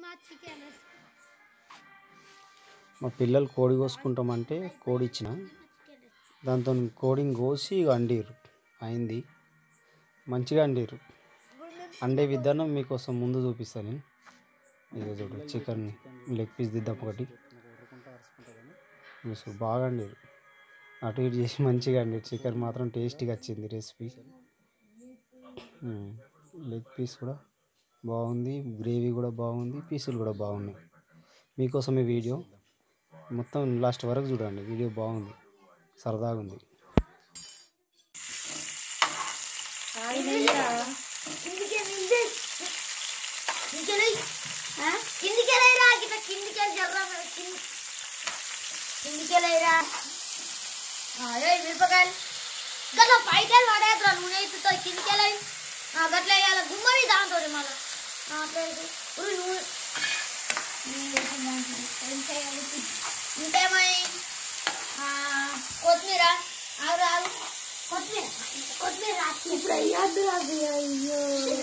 Keema chicken మా పిల్లలు కోడి కోసుకుంటామంటే కోడి ఇచ్చిన దాంతో కోడిని కోసి అండిర్రు అయింది మంచిగా అండిర్రు అండే విధానం మీకోసం ముందు చూపిస్తాను నేను ఇక చూడు చికెన్ లెగ్ పీస్ దిద్దాం ఒకటి మీరు చూడు, బాగా అండిర్రు అటు ఇటు చేసి మంచిగా అండి చికెన్ మాత్రం టేస్టీగా వచ్చింది రెసిపీ లెగ్ పీస్ కూడా బాగుంది గ్రేవీ కూడా బాగుంది పీసులు కూడా బాగున్నాయి మీకోసం ఈ వీడియో మొత్తం లాస్ట్ వరకు చూడండి వీడియో బాగుంది సరదాగా ఉంది కిందికి నిండి కిందికి కిందికి లేరా గిట్ట కిందికి జర్రా కింది కిందికి లేరా అదే మిరపకాయలు గట్ల పైకాయలు పడేద్రా నూనె ఎత్తుతాయి కిందికి వెళ్ళి గట్ల వేయాలి గుమ్మడి దాంతో మళ్ళీ నూనె ఇంకేమై కొత్తిమీర ఆరు ఆరు కొత్తిమీర కొత్తిమీర ఇప్పుడు అయ్యద్దు అది అయ్యో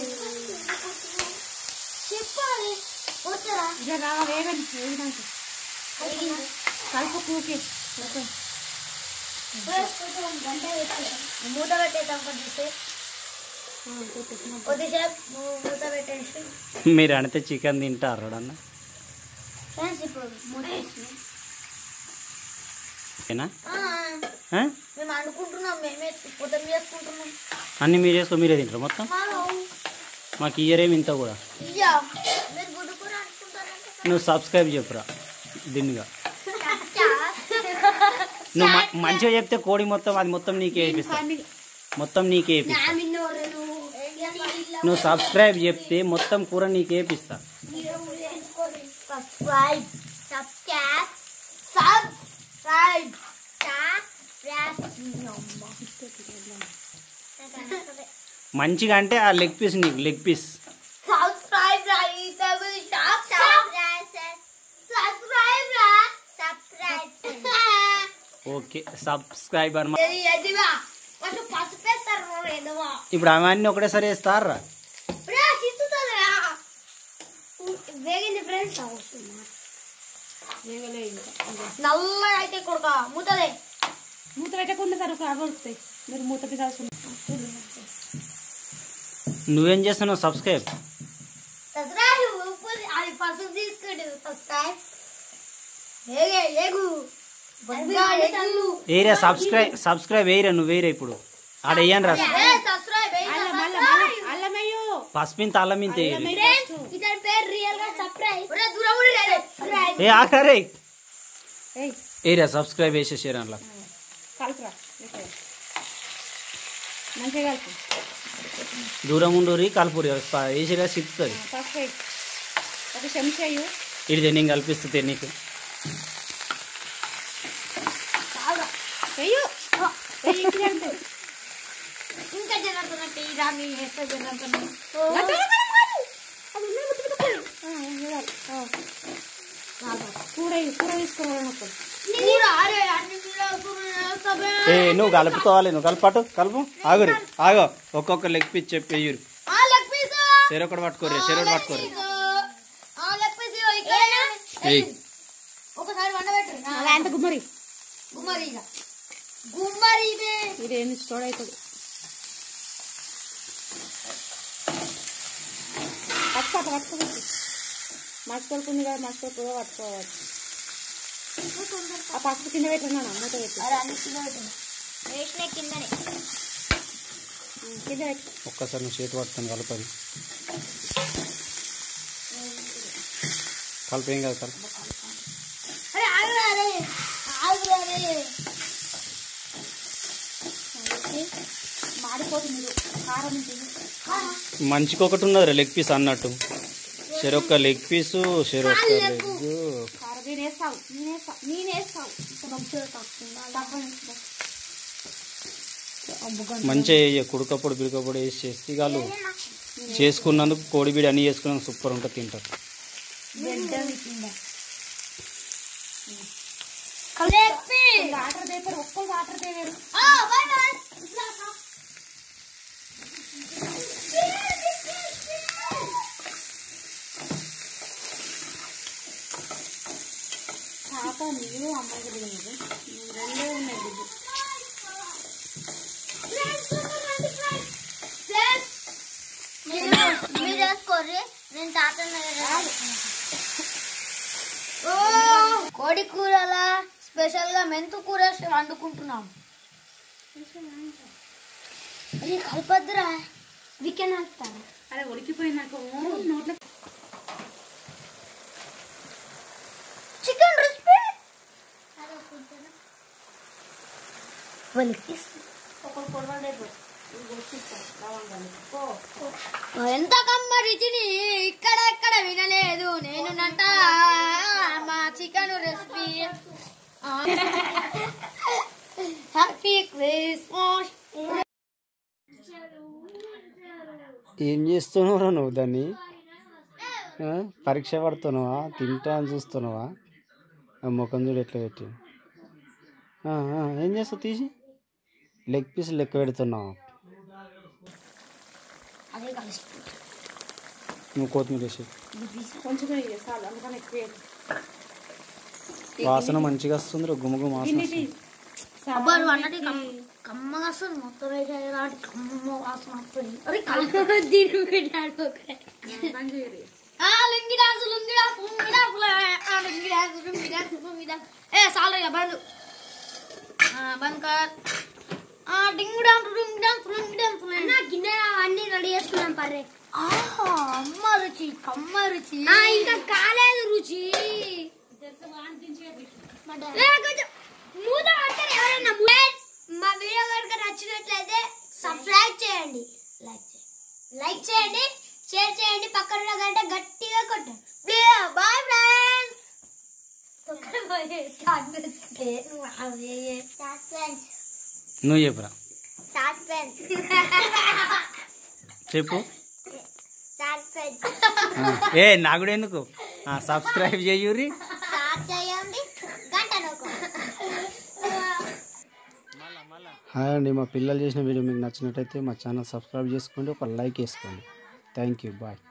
చెప్పాలి పోతారా జరా వేగండి వేగినాక కలుపు కూకి గంట మూత పెట్టేద్దాం కొద్దిసేపు కొద్దిసేపు మూత పెట్టేసి మీరు అడితే చికెన్ తింటారు అన్న ఫ్రెండ్స్ ఇప్పుడు మూత వేసి ఓకేనా ఆ, ఆ? మేము అనుకుంటున్నాం మేమే పొద్దున్న చేసుకుంటున్నాం అన్నీ మీరు చేసుకో మీరే తింటారు మొత్తం మనం మాకు ఇయ్యరేమి ఇంత కూడా ఇయ్యా మీరు గుడ్డు కూర అనుకుంటారంటే నువ్వు సబ్స్క్రైబ్ చెప్పురా దిన్నుగా చచ్చా. నువ్వు మ- మంచిగా చెప్తే కోడి మొత్తం అది మొత్తం నీకే వేపిస్తా మొత్తం నీకే వేపిస్తా నామిన్నోరు నువ్వు సబ్స్క్రైబ్ చెప్తే మొత్తం కూర నీకే వేపిస్తా సబ్స్క్రైబ్ సబ్స్క్రైబ్ సబ్స్క్రైబ్ మంచిగా అంటే ఆ లెగ్ పీస్ నీకు లెగ్ పీస్ సబ్స్క్రైబ్ రైతబుల్ షాప్ సబ్స్క్రైబ్ రా సబ్స్క్రైబ్ ఓకే సబ్స్క్రైబర్ ఎదివా ఫస్ట్ పసుపేస్తారు ఎదవా ఇప్పుడు అవన్నీ ఒకటేసారి వేస్తారా రా సిత్తుతుందిరా వేగింది ఫ్రెండ్స్ వేగలే ఇంకా నల్లగా అయితే కొడుక మూతదే మూత పెట్టకుండా తరకు అగొడుతాయి మీరు మూత పెట్టాల్సిన నువ్వేం చేస్తున్నావు సబ్స్క్రైబ్ సబ్స్క్రైబ్ ఉప్పు అది పసుపు తీసుకుంటు సబ్స్క్రైబ్ ఏగే ఏగు బంగా ఏగు ఏరియా సబ్స్క్రైబ్ సబ్స్క్రైబ్ వేయరా నువ్వు వేరే ఇప్పుడు ఆడ వేయను రా ఏ సబ్స్క్రైబ్ ఏ అల్లం అల్లం అల్లం అల్లమయ్యో పసుపింత అల్లం ఇంత వేయరు ఫ్రెండ్స్ ఇతని పేరు రియల్ గా సబ్స్క్రైబ్ ఒరే దూరం ఉండి రే సబ్స్క్రైబ్ ఏ ఆఖరే ఏయ్ ఏరియా సబ్స్క్రైబ్ వేసేసారు అందులో కలుపురా ఇక్కడ. మంచిగా కలుపు దూరం ఉండూరి కలుపురి వేసిగా సిక్కుతుంది పసుపు వేయి. ఒక చెంచా అయ్యు ఇది నేను కల్పిస్తుంది నీకు చాలా వెయ్యు వెయ్యి ఇక్కడ అంతే. ఇంకా జరుగుతున్నట్టు ఈ రామి హెస్త జరుగుతున్నట్టు గట్టిగా కలుపు, కలుపు. అది ఉన్నది ముద్దు ముద్దు కలుపు. ఆ, వేయాలి. ఆ. కూర వేయి, కూర తీసుకోవాలన్నప్పుడు కూర అరే అన్ని కూర కూర సబే ఏ నువ్వు కలుపుకోవాలి నువ్వు కలపటు కలుపు ఆగురి ఆగో ఒక్కొక్క లెగ్ పీస్ చెప్పి వేయురు ఆ లెగ్ పీస్ చెరొకటి పట్టుకోరు చెరొకటి పట్టుకోరు ఆ లెగ్ పీస్ ఇక్కడ ఏయ్ ఒకసారి వండబెట్టు అలా ఎంత గుమ్మరి గుమ్మరి ఇక గుమ్మరి ఇదే ఇది ఎన్ని స్టోర్ అవుతుంది పట్టుకోట పట్టుకోవచ్చు మర్చిపోతుంది కదా మర్చిపోతుందో పట్టుకోవచ్చు ఆ పసుపు కింద పెట్టినా మూత పెట్టి అరే అన్ని కింద పెట్టింది వేసిన కిందనే ఉం, కింద పెట్టి ఒక్కసారి నువ్వు చేతి పట్టుకొని కలపది కలిపేం కాదు కలుపు అరే ఆగురా అరే ఆగురా అరే మాడిపోతుంది ఇది. కారం ఉంటుంది మంచికి ఒకటి ఉన్నది లెగ్ పీస్ అన్నట్టు చెరొక్క లెగ్ పీసు చెరొక్క లెగ్ కారం నేను వేస్తావు నేను వేస్తావు నేను వేస్తావు మంచిగా వేయ కుడకప్పుడు బిడకప్పుడు వేసి చేస్తే వాళ్ళు చేసుకున్నందుకు కోడి బీడి అన్నీ చేసుకున్నందుకు సూపర్ ఉంటుంది తింటారు వాటర్ పేపర్ ఒక్క వాటర్ పేపర్ బాయ్ బాయ్ వస్తుంది ఇవి అమ్మాయికి తెలియదు రెండే ఉన్నాయి గుడ్డు మీరు వేసుకోర్రి నేను తాత కోడి కూరలా స్పెషల్ గా మెంతు కూర వండుకుంటున్నాం అది కలపద్దురా వీకెండ్ అంటారా అరే ఉడికిపోయినాక నోట్లో చికెన్ రెసిపీ ఎంత కమ్మ రుచిని ఇక్కడ ఎక్కడ వినలేదు నేను నంట మా చికెన్ రెసిపీ హ్యాపీ క్రిస్మస్ ఏం చేస్తున్నావురా నువ్వు దాన్ని ఆ? పరీక్ష పడుతున్నావా తింటా అని చూస్తున్నావా ఆ ముఖం చూడు ఎట్లా పెట్టి ఆ, ఆ, ఏం చేస్తావు తీసి లెగ్ పీస్ లెక్క పెడుతున్నావు అదే కలిసి నువ్వు కొత్తిమీర వేసి కొంచెం చాలు అందుకని ఎక్కువ వేయకు. వాసన మంచిగా వస్తుంది గుమగుమ వాసన గిన్నె వస్తుంది తీ. అబ్బా నువ్వు అన్నది కమ్మ- కమ్మగా వస్తుంది మొత్తం వేసేలాంటి కమ్మ వాసన వస్తుంది అరే కళ్ళు దీని పెట్టాడు బంద్ చేయరు. ఆ lungi dance lungi dance lungi dance ఆ lungi dance lungi dance lungi dance ఏ సాలు ఇక బంద్ ఆ బంద్ కర్ ఆ డింగ్ dance lungi dance lungi dance అన్న గిన్నె అన్ని రెడీ చేసుకున్నాం పర్రే ఆహా అమ్మ రుచి కమ్మ రుచి ఇంకా కాలేదు రుచి ఏ, కొంచెం మూత పడతారు ఎవరైనా Friends, మా వీడియో కనుక నచ్చినట్లయితే సబ్స్క్రైబ్ చేయండి లైక్ చేయండి లైక్ చేయండి షేర్ చేయండి పక్కన ఉన్న గంట గట్టిగా కొట్టండి బాయ్ ఫ్రెండ్స్ నువ్వు చెప్పురా చెప్పు ఆ, ఏ నా కూడా ఎందుకు సబ్స్క్రైబ్ చేయూరి చేయండి గంట నొక్కు హాయ్ అండి మా పిల్లలు చేసిన వీడియో మీకు నచ్చినట్టయితే మా ఛానల్ సబ్స్క్రైబ్ చేసుకోండి ఒక లైక్ వేసుకోండి థ్యాంక్ యూ బాయ్